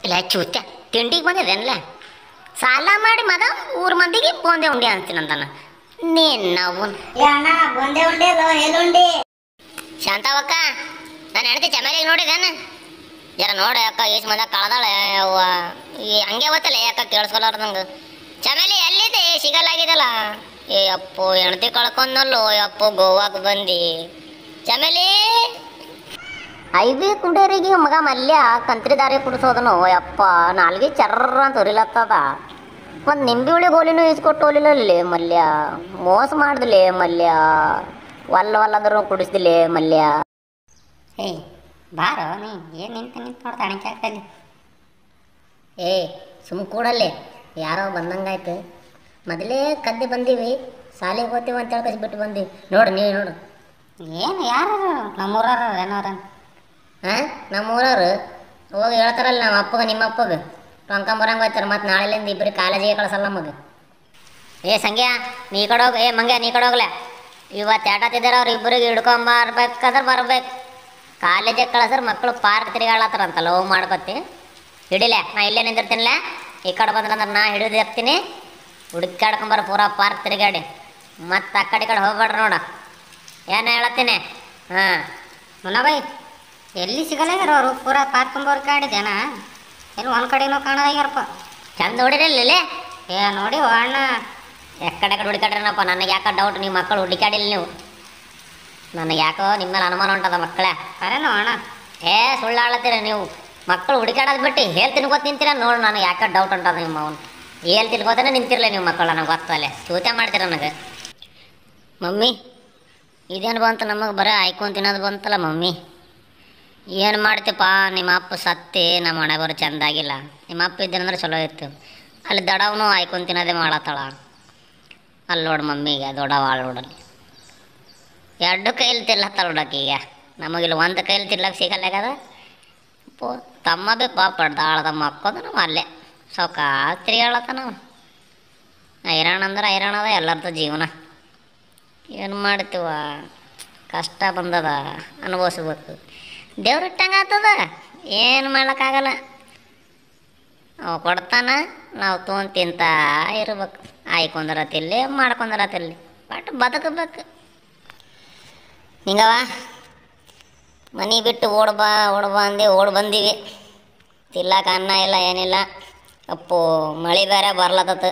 ಇಲ್ಲ ಚೂತ್ಯ ತಿಂಡಿಗೆ ಬಂದಿದ್ದೇನಲ್ಲ ಸಾಲ ಮಾಡಿ ಮದ ಊರ್ ಮಂದಿಗೆ ಬೋಂದೆ ಉಂಡೆ ಅಂತೀನಂತಾನ ನೀನ್ ನಾವು ಏ ಅಣ್ಣ ಬಂದೆ ಉಂಡೆ ಎಲುಂಡಿ ಶಾಂತವಕ್ಕ ನಾನು ಹೆಣ್ತಿ ಚಮೇಲಿಗೆ ನೋಡಿದೇನ ಜರ ನೋಡ ಅಕ್ಕ ಈಸ್ ಮಂದ ಕಳ್ದಾಳೆ ಅವ್ವ ಈ ಹಂಗೆ ಗೊತ್ತಲ್ಲ ಯಾಕ ಕೇಳಿಸ್ಕೊಲಾರ್ದಂಗ ಚಮೇಲಿ ಎಲ್ಲಿದೆ ಸಿಗಲಾಗಿದಲ್ಲ ಏ ಅಪ್ಪು ಹೆಣ್ತಿ ಕಳ್ಕೊಂಡಲ್ಲೋ ಅಪ್ಪು ಗೋವಾಕ್ ಬಂದಿ ಚಮೇಲಿ ಐಬಿ ಕುಂಡೇರಿಗೆ ಮಗ ಮಲ್ಯ ಕಂತ್ರಿ ದಾರಿ ಕುಡಿಸೋದನು ಯಪ್ಪ ನಾಲ್ಗೆ ಚರ್ರ ಅಂತ ಉರಿಲತ್ತದ ಒಂದು ನಿಂಬೆ ಹುಳಿ ಗೋಲಿನೂ ಇಸ್ಕೊಟ್ಟು ಹೋಲಿಲ್ಲಲ್ಲಿ ಮಲ್ಯ ಮೋಸ ಮಾಡ್ದಿಲೆ ಮಲ್ಯ ವಲ್ಲ ವಲ್ಲ ಅಂದ್ರೂ ಕುಡಿಸ್ದಿಲೆ ಮಲ್ಯ ಏ ಬಾರೋ ನೀ ಏನು ನಿಂತು ನಿಂತು ನೋಡ್ತಾ ಅಣಕ್ಕಾಗ್ತಲ್ಲಿ ಏ ಸುಮ್ ಕೂಡಲ್ಲೇ ಯಾರೋ ಬಂದಂಗಾಯ್ತು ಮೊದಲೇ ಕದ್ದಿ ಬಂದೀವಿ ಸಾಲಿಗೆ ಹೋಗ್ತೀವಿ ಅಂತ ಹೇಳ್ಕಸಿ ಬಿಟ್ಟು ಬಂದೀವಿ ನೋಡು ನೀ ನೋಡು ಏನು ಯಾರು ನಮ್ಮೂರವ್ರು ಏನೋರ ಹಾಂ ನಮ್ಮೂರವ್ರು ಹೋಗಿ ಹೇಳ್ತಾರಲ್ಲ ನಮ್ಮ ಅಪ್ಪಗೆ ನಿಮ್ಮ ಅಪ್ಪಗೆ ಟೊಂಕೊಂಬರಂಗೆ ಹೋಗ್ತಾರೆ ಮತ್ತು ನಾಳೆಲಿಂದ ಇಬ್ಬರು ಕಾಲೇಜಿಗೆ ಕಳ್ಸಲ್ಲ ನಮಗೆ ಏ ಸಂಗ್ಯಾ ನೀ ಈ ಕಡೆ ಹೋಗು ಏ ಮಂಗ್ಯ ನೀ ಈ ಕಡೆ ಹೋಗ್ಲೆ ಇವತ್ತು ಆಟತಿದ್ದಾರೆ ಅವ್ರು ಇಬ್ಬರಿಗೆ ಹಿಡ್ಕೊಂಬರ್ಬೇಕಾದ್ರೆ ಬರ್ಬೇಕು ಕಾಲೇಜಿಗೆ ಕಳ್ಸರ್ ಮಕ್ಕಳು ಪಾರ್ಕ್ ತಿರುಗಾಳತ್ತಾರಂತಲ್ಲ ಹೋಗಿ ಮಾಡ್ಕೊತಿ ಹಿಡಿಲೆ ನಾ ಇಲ್ಲೇ ನಿಂದಿರ್ತೀನಿಲ್ಲ ಈ ಕಡೆ ಬಂದ್ರಂದ್ರೆ ನಾ ಹಿಡಿದು ಹಾಕ್ತೀನಿ ಹುಡುಕಾಡ್ಕೊಂಬರ ಪೂರಾ ಪಾರ್ಕ್ ತಿರುಗಾಡಿ ಮತ್ತು ಆ ಕಡೆ ಈ ಕಡೆ ಹೋಗ್ಬೇಡ್ರಿ ನೋಡ ಏನು ಹೇಳತ್ತೀನಿ ಹಾಂ ಮುನ್ನಬೈ ಎಲ್ಲಿ ಸಿಗಲ್ಲಾಗ್ಯಾರ ಅವರು ಪೂರ ಪಾರ್ಕೊಂಬರ್ ಕಾಡಿದೇನ ಎಲ್ಲಿ ಒಂದು ಕಡೆನೂ ಕಾಣದಾಗ್ಯಾರಪ್ಪ ಚಂದ ನೋಡಿರಲಿಲ್ಲ ಏ ನೋಡಿ ಓ ಅಣ್ಣ ಎಕ್ಕಡೆ ಕಡೆ ಹುಡುಕಾಡ್ರನಪ್ಪ ನನಗೆ ಯಾಕೆ ಡೌಟ್ ನೀವು ಮಕ್ಕಳು ಹುಡುಕಾಡಿಲ್ಲ ನೀವು ನನಗೆ ಯಾಕೋ ನಿಮ್ಮ ಮೇಲೆ ಅನುಮಾನ ಉಂಟದ ಮಕ್ಕಳೇ ಅರೇನೋ ಅಣ್ಣ ಏ ಸುಳ್ಳು ಆಳತ್ತೀರ ನೀವು ಮಕ್ಕಳು ಹುಡುಕಾಡೋದು ಬಿಟ್ಟು ಹೇಲ್ ತಿನ್ಕೋತ ನಿಂತೀರ ನೋಡು ನನಗೆ ಯಾಕೆ ಡೌಟ್ ಉಂಟದ ನಿಮ್ಮ ಅವನು ಹೇಲ್ ತಿನ್ಕೋತಾನೆ ನಿಂತಿರಲ್ಲ ನೀವು ಮಕ್ಕಳು ನನಗೆ ಗೊತ್ತಲ್ಲೇ ಚೂತೆ ಮಾಡ್ತೀರ ನನಗೆ ಮಮ್ಮಿ ಇದೇನು ಬಂತು ನಮಗೆ ಬರೀ ಆಯ್ಕೊಂಡು ತಿನ್ನೋದು ಬಂತಲ್ಲ ಮಮ್ಮಿ ಏನು ಮಾಡ್ತೀಪ್ಪ ನಿಮ್ಮ ಅಪ್ಪ ಸತ್ತಿ ನಮ್ಮ ಮನೆ ಬರೋ ಚೆಂದಾಗಿಲ್ಲ ನಿಮ್ಮ ಅಪ್ಪ ಇದ್ದೇನಂದ್ರೆ ಚಲೋ ಇತ್ತು ಅಲ್ಲಿ ದಡವನು ಆಯ್ಕೊಂಡು ತಿನ್ನೋದೇ ಮಾಡತ್ತಾಳ ಅಲ್ಲಿ ನೋಡು ಮಮ್ಮಿಗೆ ದೊಡ್ಡವ ಆಳು ನೋಡಲ್ಲಿ ಎರಡು ಕೈಲಿ ತಿಲ್ಲತ್ತಾಳ ನೋಡಕ್ಕೆ ಈಗ ನಮಗಿಲ್ಲಿ ಒಂದು ಕೈಲಿ ತಿರ್ಲಕ್ಕೆ ಸಿಗಲ್ಲಾಗದ ಪೋ ತಮ್ಮ ಬಿ ಪಾಪ ದಾಳದ ಮಕ್ಕೋದು ನಾವು ಅಲ್ಲೇ ಸೌಕ ತಿರುಗಾಳತ್ತ ನಾವು ಹೈರಾಣ ಅಂದ್ರೆ ಹೈರಾಣ ಅದ ಎಲ್ಲರದ್ದು ಜೀವನ ಏನು ಮಾಡ್ತೀವ ಕಷ್ಟ ಬಂದದ ಅನುಭವಿಸ್ಬೇಕು ದೇವ್ರು ಇಟ್ಟಂಗೆ ಆಗ್ತದ ಏನು ಮಾಡೋಕ್ಕಾಗಲ್ಲ ಅವ ಕೊಡ್ತಾನ ನಾವು ತೊಗೊಂಡು ತಿಂತಾ ಇರ್ಬೇಕು ಆಯ್ಕೊಂಡ್ರತಿಲ್ಲಿ ಮಾಡ್ಕೊಂಡ್ರತಿಲ್ಲಿ ಬಟ್ ಬದುಕಬೇಕು ಹಿಂಗವ ಮನೆ ಬಿಟ್ಟು ಓಡ್ ಬಾ ಓಡ್ ಬಾ ಅಂದೆ ಓಡ್ ಬಂದೀವಿ ತಿಲ್ಲಕ ಅನ್ನ ಇಲ್ಲ ಏನಿಲ್ಲ ಅಪ್ಪು ಮಳೆ ಬೇರೆ ಬರ್ಲತ್ತತ್ತು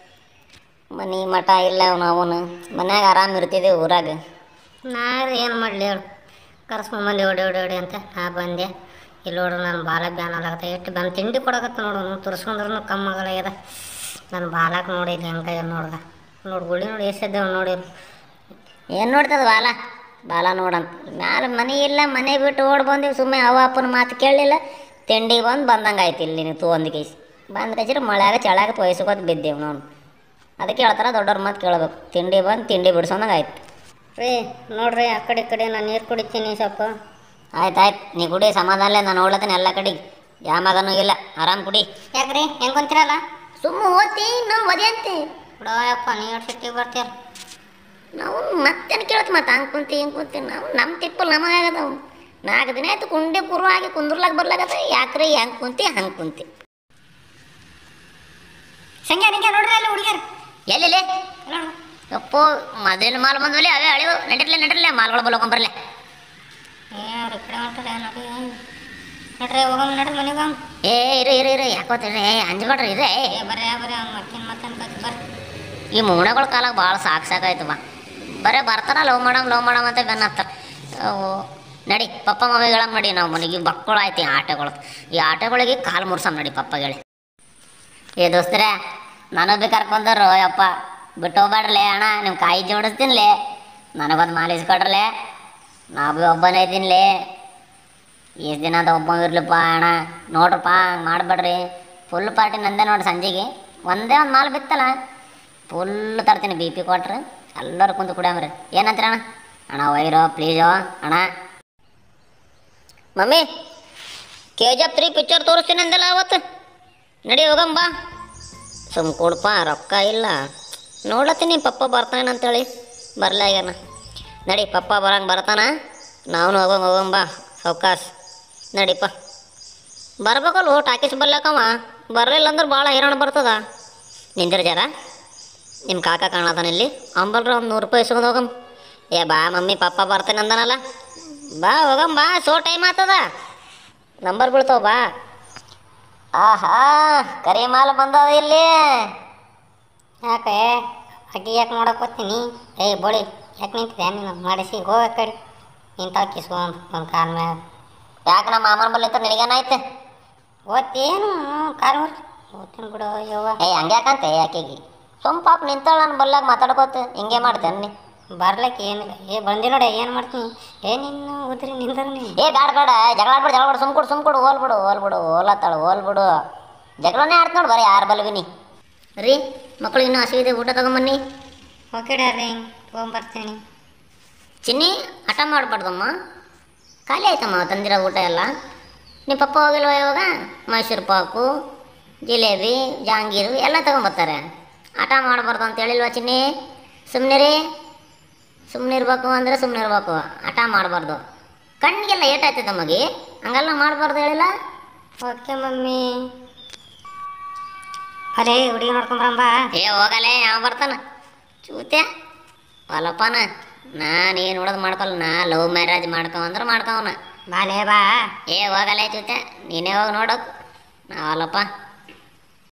ಮನೆ ಮಠ ಇಲ್ಲ ಅವನು ಅವನು ಮನ್ಯಾಗ ಆರಾಮ್ ಇರ್ತಿದ್ದೀವಿ ಊರಾಗ ನಾ ಏನು ಮಾಡಲಿ ಹೇಳು ಕರ್ಸ್ಕೊಂಬಂದು ಓಡಿ ಓಡಿ ಓಡಿ ಅಂತ ನಾ ಬಂದೆ ಇಲ್ಲಿ ನೋಡು ನನ್ನ ಬಾಲ ಬ್ಯಾನಲಾಗತ್ತೆ ಎಷ್ಟು ಬಂದು ತಿಂಡಿ ಕೊಡಕತ್ತ ನೋಡು ನೀವು ತುರ್ಸ್ಕೊಂಡ್ರು ಕಮ್ಮಾಗಲಾಗ್ಯದ ನನ್ನ ಬಾಲಕ್ಕೆ ನೋಡಿ ಇಲ್ಲಿ ಹೆಂಗೆ ನೋಡ್ದ ನೋಡಿ ಗುಳಿ ನೋಡಿ ಎಷ್ಟಿದ್ದೇವೆ ನೋಡಿ ಏನು ನೋಡ್ತದ ಬಾಲ ಬಾಲ ನೋಡಂತ ಮ್ಯಾಲೆ ಮನೆ ಇಲ್ಲ ಮನೆ ಬಿಟ್ಟು ಓಡ್ ಬಂದೀವಿ ಸುಮ್ಮನೆ ಅವ ಅಪ್ಪನ ಮಾತು ಕೇಳಲಿಲ್ಲ ತಿಂಡಿಗೆ ಬಂದು ಬಂದಂಗೆ ಆಯ್ತು ಇಲ್ಲಿ ನೀವು ತೊಗೊಂದು ಕೇಸಿ ಬಂದು ಕಚ್ಚಿರ ಮಳೆಯಾಗ ಚಳಾಗ ತೊಯ್ಸ್ಕೊತ ಬಿದ್ದೇವು ನಾವು ಅದಕ್ಕೆ ಹೇಳ್ತಾರ ದೊಡ್ಡವ್ರ ಮಾತು ಕೇಳ್ಬೇಕು ತಿಂಡಿ ಬಂದು ತಿಂಡಿ ಬಿಡ್ಸೋದಂಗೆ ಆಯ್ತು ರೀ ನೋಡ್ರಿ ಆ ಕಡೆ ಈ ಕಡೆ ನಾನು ನೀರು ಕುಡಿತೀನಿ ಸ್ವಲ್ಪ ಆಯ್ತು ಆಯ್ತು ನೀ ಕುಡಿ ಸಮಾಧಾನಲೇ ನಾನು ನೋಡ್ಲತ್ತೀನಿ ಎಲ್ಲ ಕಡೆಗೆ ಯಾವ ಮಗನೂ ಇಲ್ಲ ಆರಾಮ್ ಕುಡಿ ಯಾಕ್ರಿ ಹೆಂಗೆ ಕುಂತಿರಲ್ಲ ಸುಮ್ಮ ಓದ್ತಿ ನಾವು ಒದಿಯಂತೆ ಬಿಡೋಯಪ್ಪ ನೀವು ಸಿಟ್ಟಿಗೆ ಬರ್ತೀರ ನಾವು ಮತ್ತೇನು ಕೇಳ್ತು ಮತ್ತೆ ಹಂಗೆ ಕುಂತಿ ಹಿಂಗೆ ಕುಂತಿ ನಾವು ನಮ್ಮ ತಿಪ್ಪಲ್ ನಮಗಾಗದವು ನಾಲ್ಕು ದಿನ ಆಯ್ತು ಕುಂಡೆ ಪೂರ್ವ ಆಗಿ ಕುಂದ್ರಲಾಗ ಬರ್ಲಾಗದ ಯಾಕ್ರಿ ಹೆಂಗೆ ಕುಂತಿ ಹಂಗೆ ಕುಂತಿ ಸಂಖ್ಯಾ ನಿಂಗೆ ನೋಡ್ರಿ ಅಲ್ಲಿ ಹುಡುಗಿಯರು ಎಲ್ಲೆಲೆ ಅಪ್ಪೋ ಮೊದಲಿನ ಮಾಲ್ ಬಂದ್ವಲ್ಲಿ ಅವೇ ಅಳಿವು ನಡಿರ್ಲೆ ನಡಿರ್ಲೆ ಮಾಲ್ಗಳು ಬಲ್ಕೊಂಬರ್ಲೆ ಯಾರು ಈ ಕಡೆ ಹೊಂಟ್ರೆ ನೋಡಿ ನಡ್ರಿ ಹೋಗಮ್ ನಡ್ರಿ ಮನೆಗೆ ಹೋಗಮ್ ಏ ಇರು ಇರು ಇರು ಯಾಕೋತೀರಿ ಏ ಅಂಜಬೇಡ್ರಿ ಇರೇ ಏ ಬರ್ರಿ ಬರ್ರಿ ಅವ್ನು ಮತ್ತಿನ ಮತ್ತನ್ ಕತ್ ಬರ್ರಿ ಈ ಮೂಣಗಳ ಕಾಲಾಗ ಭಾಳ ಸಾಕು ಸಾಕಾಯ್ತು ಬಾ ಬರೇ ಬರ್ತಾರ ಲವ್ ಮಾಡಮ್ ಲವ್ ಮಾಡಮ್ ಅಂತ ಬೆನ್ನ ಹತ್ತಾರ ಅವು ನಡಿ ಪಪ್ಪ ಮಮ್ಮಿಗಳ ನಡಿ ನಾವು ಮನೆಗೆ ಮಕ್ಕಳು ಆಯ್ತು ಈ ಆಟಗಳು ಈ ಆಟಗಳಿಗೆ ಕಾಲು ಮುರ್ಸಮ್ ನಡಿ ಪಪ್ಪಗಳೇ ಏ ದೋಸ್ತರೇ ನಾನು ಬಿ ಕರ್ಕೊಂಡರು ಯಪ್ಪ ಬಿಟ್ಟು ಹೋಗ್ಬೇಡ್ರಲೆ ಅಣ್ಣ ನಿಮ್ಮ ಕಾಯಿ ಜೋಡಿಸ್ತೀನಿಲೆ ನನಗೊಂದು ಮಾಲಿಸ್ ಕೊಡ್ರಲೆ ನಾ ಬಿ ಒಬ್ಬನೇ ಇದ್ದೀನಿಲೆ ಎಷ್ಟು ದಿನ ಅಂತ ಒಬ್ಬ ಇರ್ಲಿಪ್ಪ ಅಣ್ಣ ನೋಡ್ರಪ್ಪ ಹಂಗೆ ಮಾಡಬೇಡ್ರಿ ಫುಲ್ ಪಾರ್ಟಿ ನಂದೇ ನೋಡಿ ಸಂಜೆಗೆ ಒಂದೇ ಒಂದು ಮಾಲ್ ಬಿತ್ತಲ್ಲ ಫುಲ್ ತರ್ತೀನಿ ಬಿ ಪಿ ಕೊಟ್ರೆ ಎಲ್ಲರೂ ಕುಂತು ಕುಡಿಯಮ್ರಿ ಏನಂತೀರ ಅಣ್ಣ ಅಣ್ಣ ಒಯ್ರೋ ಪ್ಲೀಸು ಅಣ್ಣ mummy K G F three picture ತೋರಿಸ್ತೀನಿ ಅಂದಲ್ಲ ಅವತ್ತು ನಡಿ ಹೋಗಂಬ ಸುಮ್ ಕೊಡಪ್ಪ ರೊಕ್ಕ ಇಲ್ಲ ನೋಡ್ಲತ್ತೀನಿ ಪಪ್ಪ ಬರ್ತಾನೆ ಅಂತೇಳಿ ಬರ್ಲಾಗ್ಯಾನ ನಡಿ ಪಪ್ಪ ಬರಂಗೆ ಬರ್ತಾನ ನಾವು ಹೋಗಂಗೆ ಹೋಗಂಬ ಸಾವ್ಕಾಸ್ ನಡಿಪ್ಪ ಬರ್ಬೇಕಲ್ಲ ಟಾಕೀಸ್ ಬರ್ಲಕ್ಕವ ಬರಲಿಲ್ಲ ಅಂದ್ರೆ ಭಾಳ ಹೈರಾಣ ಬರ್ತದ ನಿಂದಿರ ಜರ ನಿಮ್ಮ ಕಾಕ ಕಾಣತಾನ ಇಲ್ಲಿ ಅಂಬಲ್ರ ಒಂದು ನೂರು ರೂಪಾಯಿ ಇಸ್ಕೊಂಡು ಹೋಗಮ್ ಏ ಬಾ ಮಮ್ಮಿ ಪಪ್ಪ ಬರ್ತೇನೆ ಅಂದನಲ್ಲ ಬಾ ಹೋಗಮ್ ಬಾ ಸೋ ಟೈಮ್ ಆಗ್ತದ ನಂಬರ್ ಬೀಳ್ತಾವ ಬಾ ಆಹಾ ಕರಿ ಮಾಲ್ ಬಂದದ ಇಲ್ಲಿ ಯಾಕೆ ಅಕ್ಕಿ ಯಾಕೆ ನೋಡಕ್ಕೆ ಹೋಗ್ತೀನಿ ಏ ಬೋಳಿ ಯಾಕೆ ನಿಂತಿದೆ ನೀನು ಮಾಡಿಸಿ ಹೋಗ ಕಡೆ ನಿಂತಾವ ಕಿಸ್ಕೊಂಡ್ ಒಂದು ಕಾಲ ಮ್ಯಾಗ ಯಾಕೆ ನಮ್ಮ ಮಾಮನ ಬಲ್ಲಿ ಅಂತ ನಿನಗೇನಾಯ್ತು ಓದ್ತೇನು ಕಾಲು ಮುರಿ ಓದ್ತೀನಿ ಬಿಡು ಯವ್ವ ಏ ಹಂಗ್ಯಾಕಂತೆ ಯಾಕೆಗಿ ಸುಮ್ ಪಾಪ ನಿಂತಾಳ ನನ್ನ ಬಲ್ಲಾಗ ಮಾತಾಡ್ಕೋತ ಹಿಂಗೆ ಮಾಡ್ತೇನೆ ನೀ ಬರ್ಲಿಕ್ಕೆ ಏನಿಲ್ಲ ಏ ಬಂದಿ ನೋಡಿ ಏನು ಮಾಡ್ತೀನಿ ಏ ನಿನ್ನ ಉದ್ರಿ ನಿಂದ್ರ ನೀ ಏ ಬ್ಯಾಡ ಬೇಡ ಜಗಳ ಆಡ್ಬೇಡ ಜಗಳ ಬೇಡ ಸುಮ್ ಕೊಡು ಸುಮ್ ಕೊಡು ಹೋಲ್ ಬಿಡು ಹೋಲ್ ಬಿಡು ಹೋಲತ್ತಾಳ ಹೋಲ್ ಬಿಡು ಜಗಳನೇ ಆಡ್ತ ನೋಡಿ ಬರೀ ಯಾರು ಬಲ್ವಿನಿ ರೀ ಮಕ್ಕಳು ಇನ್ನೂ ಹಸಿವಿದೆ ಊಟ ತಗೊಂಬನ್ನಿ ಓಕೆ ಡಾರ್ಲಿಂಗ್ ತೊಗೊಂಬರ್ತೀನಿ ಚಿನ್ನಿ ಹಠ ಮಾಡಬಾರ್ದಮ್ಮ ಖಾಲಿ ಆಯ್ತಮ್ಮ ತಂದಿರೋ ಊಟ ಎಲ್ಲ ನಿಮ್ಮ ಪಪ್ಪ ಹೋಗಿಲ್ವ ಇವಾಗ ಮೈಸೂರು ಪಾಕು ಜಿಲೇಬಿ ಜಾಂಗೀರು ಎಲ್ಲ ತಗೊಂಬರ್ತಾರೆ ಹಠ ಮಾಡಬಾರ್ದು ಅಂತ ಹೇಳಿಲ್ವ ಚಿನ್ನಿ ಸುಮ್ಮನಿರಿ ಸುಮ್ಮನೆ ಇರ್ಬೇಕು ಅಂದರೆ ಸುಮ್ಮನೆ ಇರ್ಬೇಕು ಹಠ ಮಾಡಬಾರ್ದು ಕಣ್ಣಿಗೆಲ್ಲ ಏಟಾಯ್ತದ ಮಗಿ ಹಂಗೆಲ್ಲ ಮಾಡಬಾರ್ದು ಹೇಳಿಲ್ಲ ಓಕೆ ಮಮ್ಮಿ ಅರೇ ಹುಡುಗಿ ನೋಡ್ಕೊಂಬರಂಬ ಏ ಹೋಗಲೇ ಯಾವ ಬರ್ತಾನ ಚೂತ್ಯ ಹೊಲಪ್ಪನ ನಾನು ಏನು ನೋಡೋದು ಮಾಡ್ಕೊಲ್ಲ ನಾ ಲವ್ ಮ್ಯಾರೇಜ್ ಮಾಡ್ಕೊ ಅಂದ್ರೆ ಮಾಡ್ಕೊವನ ಬಾಲೇ ಬಾ ಏ ಹೋಗಲೇ ಚೂತ್ಯ ನೀನೇ ಹೋಗಿ ನೋಡೋಕು ನಾ ಹೊಲಪ್ಪ